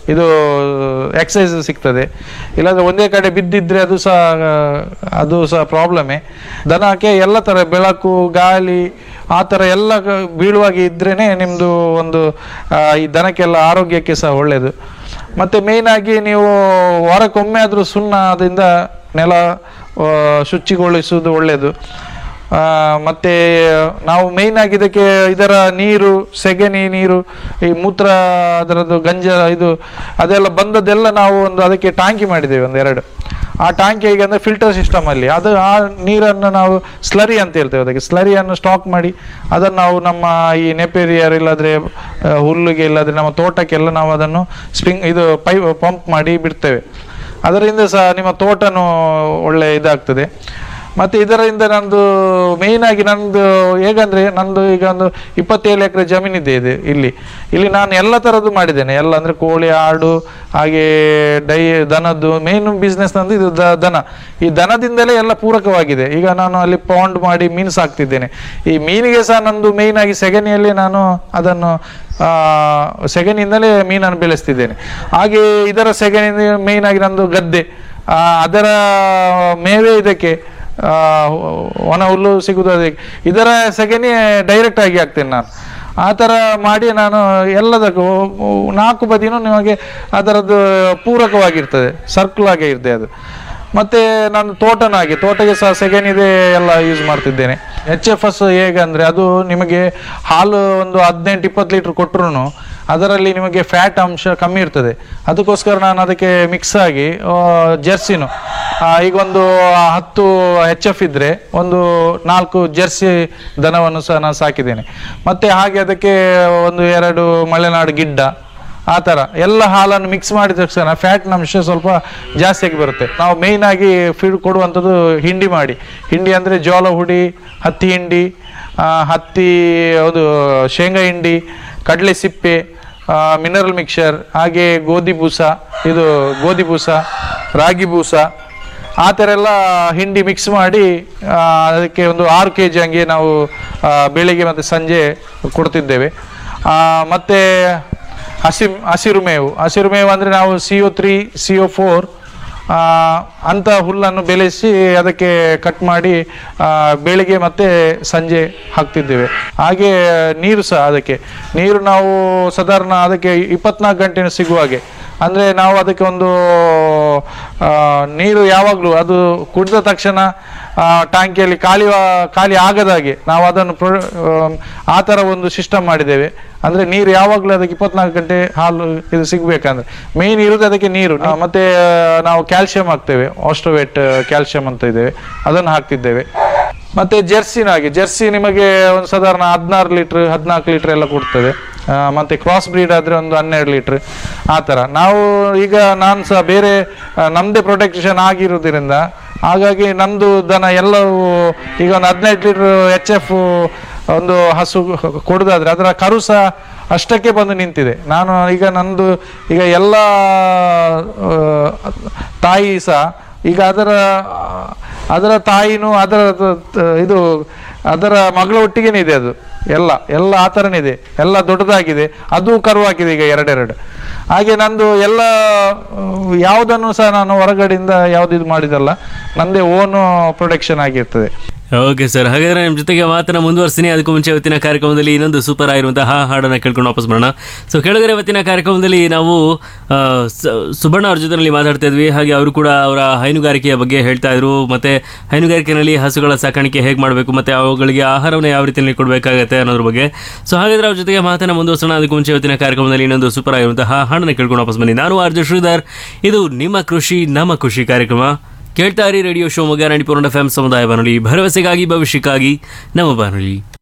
ಇದು ಎಕ್ಸಸೈಸ್ ಸಿಗ್ತದೆ ಇಲ್ಲಾಂದ್ರೆ ಒಂದೇ ಕಡೆ ಬಿದ್ದಿದ್ರೆ ಅದು ಸಹ ಆ, ಅದು ಸಹ ಪ್ರಾಬ್ಲಮೇ ದನಕ್ಕೆ ಎಲ್ಲ ಥರ ಬೆಳಕು ಗಾಳಿ ಆ ಥರ ಎಲ್ಲ ಗ- ಬೀಳುವಾಗಿ ಇದ್ರೇ ನಿಮ್ಮದು ಒಂದು ಆ, ಈ ದನಕ್ಕೆಲ್ಲ ಆರೋಗ್ಯಕ್ಕೆ ಸಹ ಒಳ್ಳೆಯದು ಮತ್ತು ಮೇಯ್ನಾಗಿ ನೀವು ವಾರಕ್ಕೊಮ್ಮೆ ಆದರೂ ಸುಣ್ಣದಿಂದ ನೆಲ ಆ, ಶುಚಿಗೊಳಿಸುವುದು ಒಳ್ಳೆಯದು ಆ, ಮತ್ತೆ ನಾವು ಮೇಯ್ನ್ ಆಗಿ ಇದಕ್ಕೆ ಇದರ ನೀರು ಸೆಗಣಿ ನೀರು ಈ ಮೂತ್ರ ಅದರದ್ದು ಗಂಜ ಇದು ಅದೆಲ್ಲ ಬಂದದ್ದೆಲ್ಲ ನಾವು ಒಂದು ಅದಕ್ಕೆ ಟಾಂಕಿ ಮಾಡಿದ್ದೇವೆ ಒಂದು ಎರಡು ಆ ಟಾಂಕಿ ಈಗ ಅಂದರೆ ಫಿಲ್ಟರ್ ಸಿಸ್ಟಮ್ ಅಲ್ಲಿ ಅದು ಆ ನೀರನ್ನು ನಾವು ಸ್ಲರಿ ಅಂತ ಹೇಳ್ತೇವೆ ಅದಕ್ಕೆ ಸ್ಲರಿಯನ್ನು ಸ್ಟಾಕ್ ಮಾಡಿ ಅದನ್ನು ನಾವು ನಮ್ಮ ಈ ನೆಪೇರಿಯರ್ ಇಲ್ಲದ್ರೆ ಆ, ಹುಲ್ಲುಗೆ ಇಲ್ಲದ್ರೆ ನಮ್ಮ ತೋಟಕ್ಕೆಲ್ಲ ನಾವು ಅದನ್ನು ಸ್ಪ್ರಿಂಗ್ ಇದು ಪೈಪ್ ಪಂಪ್ ಮಾಡಿ ಬಿಡ್ತೇವೆ ಅದರಿಂದ ಸಹ ನಿಮ್ಮ ತೋಟನೂ ಒಳ್ಳೆ ಇದಾಗ್ತದೆ ಮತ್ತು ಇದರಿಂದ ನಂದು ಮೇಯ್ನ್ ಆಗಿ ನಂದು ಹೇಗಂದ್ರೆ ನಂದು ಈಗ ಒಂದು ಇಪ್ಪತ್ತೇಳು ಎಕರೆ ಜಮೀನಿದೆ ಇದೆ ಇಲ್ಲಿ ಇಲ್ಲಿ ನಾನು ಎಲ್ಲ ಥರದ್ದು ಮಾಡಿದ್ದೇನೆ ಎಲ್ಲ ಅಂದರೆ ಕೋಳಿ ಆಡು ಹಾಗೆ ಡೈ ದನದ್ದು ಮೇನ್ ಬಿಸ್ನೆಸ್ ನಂದು ಇದು ದ ದನ ಈ ದನದಿಂದಲೇ ಎಲ್ಲ ಪೂರಕವಾಗಿದೆ ಈಗ ನಾನು ಅಲ್ಲಿ ಪಾಂಡ್ ಮಾಡಿ ಮೀನು ಸಾಕ್ತಿದ್ದೇನೆ ಈ ಮೀನಿಗೆ ಸಹ ನಂದು ಮೇಯ್ನ್ ಆಗಿ ಸೆಗಣಿಯಲ್ಲಿ ನಾನು ಅದನ್ನು ಆ, ಸೆಗಣಿಯಿಂದಲೇ ಮೀನನ್ನು ಬೆಳೆಸ್ತಿದ್ದೇನೆ ಹಾಗೆ ಇದರ ಸೆಗಣಿ ಮೇಯ್ನ್ ಆಗಿ ನಂದು ಗದ್ದೆ ಆ, ಅದರ ಮೇವೇ ಇದಕ್ಕೆ ಆ, ಒಣ ಹುಲ್ಲು ಸಿಗುವುದು ಅದಕ್ಕೆ ಇದರ ಸೆಗಣಿ ಡೈರೆಕ್ಟ್ ಆಗಿ ಹಾಕ್ತೇನೆ ನಾನು ಆ ಥರ ಮಾಡಿ ನಾನು ಎಲ್ಲದಕ್ಕೂ ನಾಲ್ಕು ಬದಿನೂ ನಿಮಗೆ ಅದರದ್ದು ಪೂರಕವಾಗಿರ್ತದೆ ಸರ್ಕಲ್ ಆಗೇ ಇರ್ತದೆ ಅದು ಮತ್ತೆ ನಾನು ತೋಟನ ಹಾಗೆ ತೋಟಕ್ಕೆ ಸಹ ಸೆಗಣಿದೆ ಎಲ್ಲ ಯೂಸ್ ಮಾಡ್ತಿದ್ದೇನೆ ಎಚ್ ಎಫ್ ಎಸ್ ಹೇಗಂದ್ರೆ ಅದು ನಿಮಗೆ ಹಾಲು ಒಂದು ಹದಿನೆಂಟು ಇಪ್ಪತ್ತು ಲೀಟ್ರ್ ಕೊಟ್ಟರು ಅದರಲ್ಲಿ ನಿಮಗೆ ಫ್ಯಾಟ್ ಅಂಶ ಕಮ್ಮಿ ಇರ್ತದೆ ಅದಕ್ಕೋಸ್ಕರ ನಾನು ಅದಕ್ಕೆ ಮಿಕ್ಸ್ ಆಗಿ ಆ, ಜೆರ್ಸಿನು ಆ, ಈಗ ಒಂದು ಹತ್ತು ಎಚ್ ಎಫ್ ಇದ್ರೆ ಒಂದು ನಾಲ್ಕು ಜೆರ್ಸಿ ದನವನ್ನು ಸಹ ನಾನು ಸಾಕಿದ್ದೇನೆ ಮತ್ತೆ ಹಾಗೆ ಅದಕ್ಕೆ ಒಂದು ಎರಡು ಮಲೆನಾಡು ಗಿಡ್ಡ ಆ ಥರ ಎಲ್ಲ ಹಾಲನ್ನು ಮಿಕ್ಸ್ ಮಾಡಿದ ತಕ್ಷಣ ಫ್ಯಾಟ್ನ ಅಂಶ ಸ್ವಲ್ಪ ಜಾಸ್ತಿಯಾಗಿ ಬರುತ್ತೆ ನಾವು ಮೇಯ್ನ್ ಆಗಿ ಫೀಡ್ ಕೊಡುವಂಥದ್ದು ಹಿಂಡಿ ಮಾಡಿ ಹಿಂಡಿ ಅಂದರೆ ಜೋಳ ಹುಡಿ ಹತ್ತಿ ಹಿಂಡಿ ಆ, ಹತ್ತಿ ಅದು ಶೇಂಗಾ ಹಿಂಡಿ ಕಡಲೆ ಸಿಪ್ಪೆ ಮಿನರಲ್ ಮಿಕ್ಸರ್ ಹಾಗೆ ಗೋಧಿ ಬೂಸ ಇದು ಗೋಧಿ ಬೂಸ ರಾಗಿ ಬೂಸ ಆ ಥರ ಎಲ್ಲ ಹಿಂಡಿ ಮಿಕ್ಸ್ ಮಾಡಿ ಆ, ಅದಕ್ಕೆ ಒಂದು ಆರು ಕೆ ಜಿ ಹಂಗೆ ನಾವು ಆ, ಬೆಳಿಗ್ಗೆ ಮತ್ತು ಸಂಜೆ ಕೊಡ್ತಿದ್ದೇವೆ ಆ, ಮತ್ತೆ ಹಸಿ ಹಸಿರು ಮೇವು ಹಸಿರು ಮೇವು ಅಂದರೆ ನಾವು C O three C O four ಅಂಥ ಹುಲ್ಲನ್ನು ಬೆಳೆಸಿ ಅದಕ್ಕೆ ಕಟ್ ಮಾಡಿ ಆ, ಬೆಳಿಗ್ಗೆ ಮತ್ತು ಸಂಜೆ ಹಾಕ್ತಿದ್ದೇವೆ ಹಾಗೆ ನೀರು ಸಹ ಅದಕ್ಕೆ ನೀರು ನಾವು ಸಾಧಾರಣ ಅದಕ್ಕೆ ಇಪ್ಪತ್ನಾಲ್ಕು ಗಂಟೆ ಸಿಗುವ ಹಾಗೆ ಅಂದರೆ ನಾವು ಅದಕ್ಕೆ ಒಂದು ಆ, ನೀರು ಯಾವಾಗಲೂ ಅದು ಕುಡಿದ ತಕ್ಷಣ ಆ, ಟ್ಯಾಂಕಿಯಲ್ಲಿ ಖಾಲಿ ಖಾಲಿ ಆಗದ ಹಾಗೆ ನಾವು ಅದನ್ನು ಪ್ರೊ ಆ ಥರ ಒಂದು ಸಿಸ್ಟಮ್ ಮಾಡಿದ್ದೇವೆ ಅಂದರೆ ನೀರು ಯಾವಾಗಲೂ ಅದಕ್ಕೆ ಇಪ್ಪತ್ನಾಲ್ಕು ಗಂಟೆ ಹಾಲು ಇದು ಸಿಗಬೇಕಂದ್ರೆ ಮೇಯ್ನ್ ಇರೋದು ಅದಕ್ಕೆ ನೀರು ಆ, ಮತ್ತೆ ಆ, ನಾವು ಕ್ಯಾಲ್ಸಿಯಂ ಹಾಕ್ತೇವೆ ಆಸ್ಟ್ರೋವೇಟ್ ಕ್ಯಾಲ್ಸಿಯಂ ಅಂತ ಇದ್ದೇವೆ ಅದನ್ನು ಹಾಕ್ತಿದ್ದೇವೆ ಮತ್ತೆ ಜೆರ್ಸಿನ ಹಾಗೆ ಜೆರ್ಸಿ ನಿಮಗೆ ಒಂದು ಸಾಧಾರಣ ಹದಿನಾರು ಲೀಟ್ರ್ ಹದಿನಾಲ್ಕು ಲೀಟ್ರ್ ಎಲ್ಲ ಕೊಡ್ತದೆ ಆ, ಮತ್ತೆ ಕ್ರಾಸ್ ಬ್ರೀಡ್ ಆದರೆ ಒಂದು ಹನ್ನೆರಡು ಲೀಟ್ರ್ ಆ ಥರ ನಾವು ಈಗ ನಾನು ಸಹ ಬೇರೆ ಆ, ನಮ್ಮದೇ ಪ್ರೊಟೆಕ್ಷನ್ ಆಗಿರೋದ್ರಿಂದ ಹಾಗಾಗಿ ನಂದು ದನ ಎಲ್ಲವೂ ಈಗ ಒಂದು ಹದಿನೈದು ಲೀಟ್ರ್ ಎಚ್ ಎಫ್ ಒಂದು ಹಸು ಕೊಡೋದಾದ್ರೆ ಅದರ ಕರು ಸಹ ಅಷ್ಟಕ್ಕೆ ಬಂದು ನಿಂತಿದೆ ನಾನು ಈಗ ನಂದು ಈಗ ಎಲ್ಲ ಆ, ತಾಯಿ ಸಹ ಈಗ ಅದರ ಅದರ ತಾಯಿನೂ ಅದರ ತ- ತ- ಇದು ಅದರ ಮಗಳ ಒಟ್ಟಿಗೆನೇ ಇದೆ ಅದು ಎಲ್ಲ ಎಲ್ಲ ಆ ಥರನೇ ಇದೆ ಎಲ್ಲ ದೊಡ್ಡದಾಗಿದೆ ಅದು ಕರು ಹಾಕಿದೆ ಈಗ ಎರಡೆರಡು ಹಾಗೆ ನಂದು ಎಲ್ಲ ಆ, ಯಾವುದನ್ನು ಸಹ ನಾನು ಹೊರಗಡೆಯಿಂದ ಯಾವುದು ಇದು ಮಾಡಿದಲ್ಲ ನಂದೇ ಓನು ಪ್ರೊಡಕ್ಷನ್ ಆಗಿರ್ತದೆ ಓಕೆ ಸರ್ ಹಾಗಾದ್ರೆ ನಿಮ್ಮ ಜೊತೆಗೆ ಮಾತನ್ನ ಮುಂದುವರ್ಸ್ತೀನಿ ಅದಕ್ಕೂ ಮುಂಚೆ ಇವತ್ತಿನ ಕಾರ್ಯಕ್ರಮದಲ್ಲಿ ಇನ್ನೊಂದು ಸೂಪರ್ ಆಗಿರುವಂತಹ ಹಾಡನ್ನ ಕೇಳ್ಕೊಂಡು ವಾಪಸ್ ಬರೋಣ ಸೊ ಕೆಳಗಡೆ ಇವತ್ತಿನ ಕಾರ್ಯಕ್ರಮದಲ್ಲಿ ನಾವು ಆ, ಸ- ಸುಬರ್ಣ ಅವ್ರ ಜೊತೆನಲ್ಲಿ ಮಾತಾಡ್ತಾ ಇದ್ವಿ ಹಾಗೆ ಅವರು ಕೂಡ ಅವರ ಹೈನುಗಾರಿಕೆಯ ಬಗ್ಗೆ ಹೇಳ್ತಾ ಇದ್ರು ಮತ್ತೆ ಹೈನುಗಾರಿಕೆಯಲ್ಲಿ ಹಸುಗಳ ಸಾಕಾಣಿಕೆ ಹೇಗೆ ಮಾಡಬೇಕು ಮತ್ತೆ ಅವುಗಳಿಗೆ ಆಹಾರವನ್ನು ಯಾವ ರೀತಿಯಲ್ಲಿ ಕೊಡಬೇಕಾಗತ್ತೆ ಅನ್ನೋದ್ರ ಬಗ್ಗೆ ಸೊ ಹಾಗಾದ್ರೆ ಅವ್ರ ಜೊತೆಗೆ ಮಾತನ್ನ ಮುಂದುವರ್ಸೋಣ ಅದಕ್ಕೂ ಮುಂಚೆ ಇವತ್ತಿನ ಕಾರ್ಯಕ್ರಮದಲ್ಲಿ ಇನ್ನೊಂದು ಸೂಪರ್ ಆಗಿರುವಂತಹ ಹಾಡನ್ನ ಕೇಳ್ಕೊಂಡು ವಾಪಸ್ ಬನ್ನಿ ನಾನು ಆರ್ಜ ಶ್ರೀಧರ್ ಇದು ನಿಮ್ಮ ಕೃಷಿ ನಮ್ಮ ಖುಷಿ ಕಾರ್ಯಕ್ರಮ ಕೇಳ್ತಾ ಇರಿ radio Shivamogga ninety four F M ಸಮುದಾಯ ಬಾನುಲಿ ಭರವಸೆಗಾಗಿ ಭವಿಷ್ಯಕ್ಕಾಗಿ ನಮ್ಮ ಬಾನುಲಿ